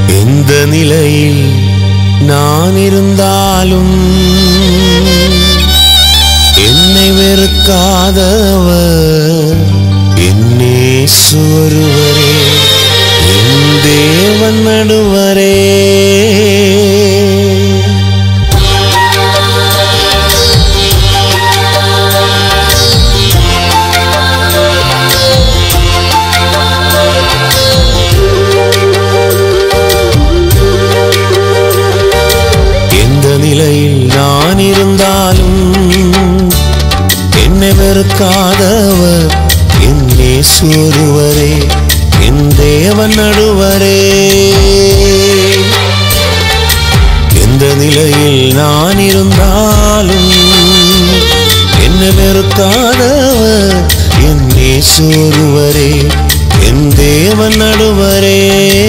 எந்த நிலையில் நான் இருந்தாலும் என்னை வெறுக்காதவர் என்னே சுவருவரே என் தேவன் நடுவரே எந்த நிலையில் நான் இருந்தாலும் என்னை வெறுக்காதவர் என்னே சூருவரே என் தேவன் நடுவரே எந்த நிலையில் நான் இருந்தாலும் என்னை வெறுக்காதவர் என்னே சூருவரே என் தேவன் நடுவரே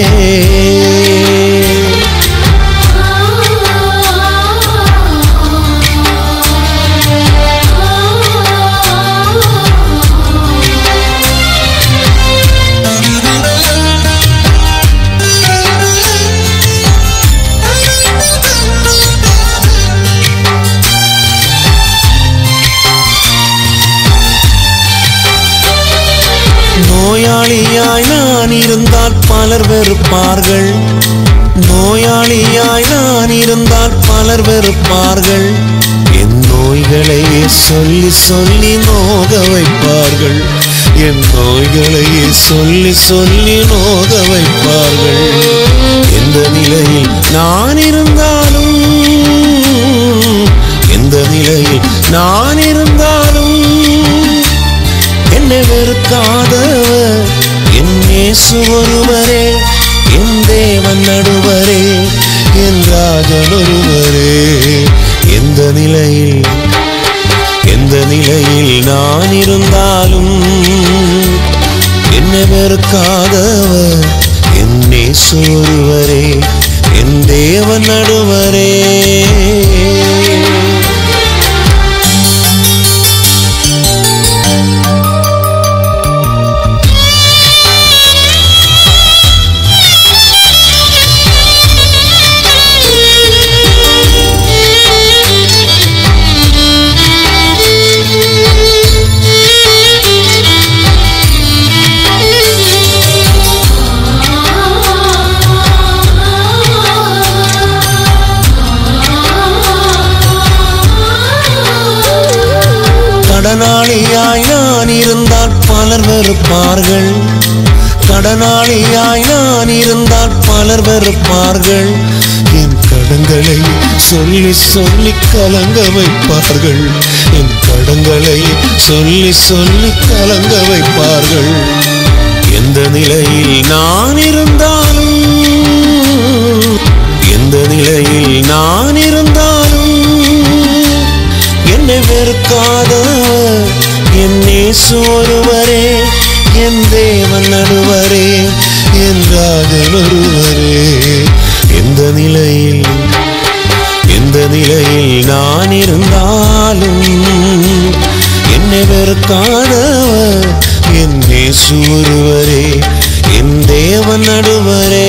நோயாளியாய் நான் இருந்தால் பலர் வெறுப்பார்கள் நோயாளியாய் நான் இருந்தால் பலர் வெறுப்பார்கள் என் நோய்களை சொல்லி சொல்லி நோக வைப்பார்கள் என் நோய்களை சொல்லி சொல்லி நோக வைப்பார்கள் எந்த நிலையில் நான் இருந்தாலும் எந்த நிலையில் நான் இருந்தாலும் என்னை வெறுக்காதவர் என் இயேசு ஒருவரே என் தேவன் நடுவரே என் ராஜன் ஒருவரே எந்த நிலையில் எந்த நிலையில் நான் இருந்தாலும் என்னை வெறுக்காதவர் என் இயேசு ஒருவரே என் தேவன் நடுவரே கடனாளியாய் நான் இருந்தால் பலர் வெறுப்பார்கள் கடனாளியாய் நான் இருந்தால் பலர் வெறுப்பார்கள் என் கடன்களை சொல்லி சொல்லி கலங்க வைப்பார்கள் என் கடன்களை சொல்லி சொல்லி கலங்க வைப்பார்கள் எந்த நிலையில் நான் இருந்தாலும் எந்த நிலையில் நான் இருந்தாலும் என்னை வெறுக்காதவர் என் இயேசு ஒருவரே என் தேவன் நடுவரே என் ராஜன் ஒருவரே எந்த நிலையில் எந்த நிலையில் நான் இருந்தாலும் என்னை வெறுக்காதவர் என் இயேசு ஒருவரே என் தேவன் நடுவரே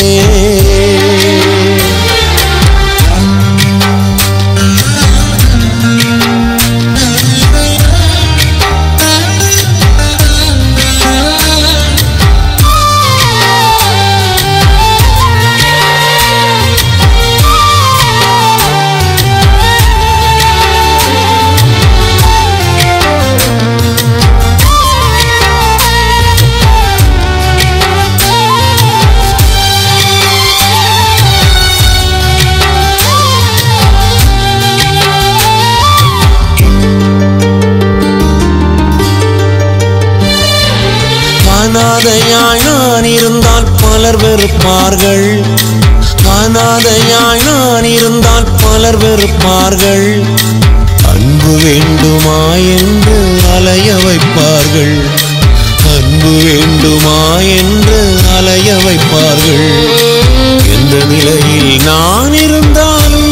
அனாதையாய் நான் இருந்தால் பலர் வெறுப்பார்கள் அனாதையாய் நான் இருந்தால் பலர் வெறுப்பார்கள் அன்பு வேண்டுமா என்று அலைய வைப்பார்கள் அன்பு வேண்டுமா என்று அலைய வைப்பார்கள் எந்த நிலையில் நான் இருந்தாலும்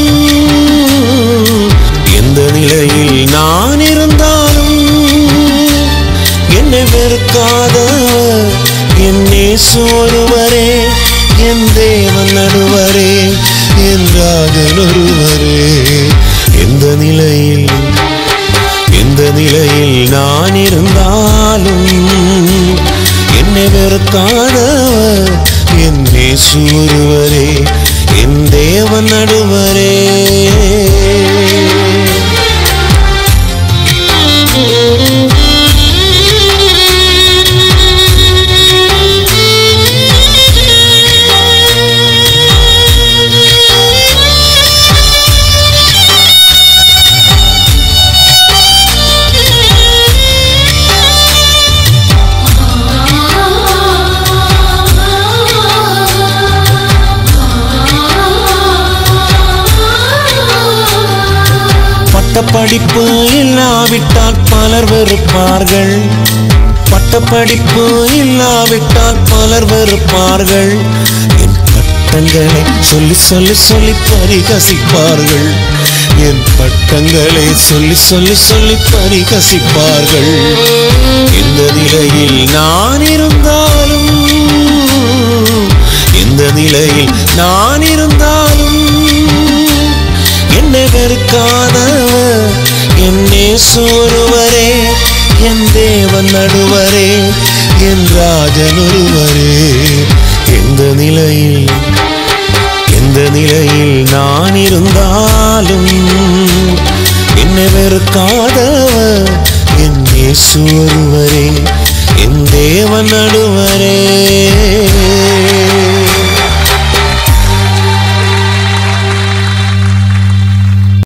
எந்த நிலையில் நான் இருந்தாலும் என்னை வெறுக்காதவர் என் இயேசு ஒருவரே என் தேவன் நடுவரே என் ராஜன் ஒருவரே எந்த நிலையில் எந்த நிலையில் நான் இருந்தாலும் என்னை வெறுக்காதவர் என் இயேசு ஒருவரே என் தேவன் நடுவரே பட்டப்படிப்பு இல்லாவிட்டால் பலர் வெறுப்பார்கள் பட்டப்படிப்பு இல்லாவிட்டால் பலர் வெறுப்பார்கள் என் பட்டங்களை சொல்லி சொல்லி சொல்லி பரிகசிப்பார்கள் என் பட்டங்களை சொல்லி சொல்லி சொல்லி பரிகசிப்பார்கள் இந்த நிலையில் நான் இருந்தாலும் இந்த நிலையில் நான் இருந்தாலும் என்னை வெறுக்காதவர் என்னே சோறுவரே என் தேவன் நடுவரே என் ராஜன் ஒருவரே எந்த நிலையில் எந்த நிலையில் நான் இருந்தாலும் என்னை வெறுக்காதவர் என் இயேசு ஒருவரே என் தேவன் நடுவரே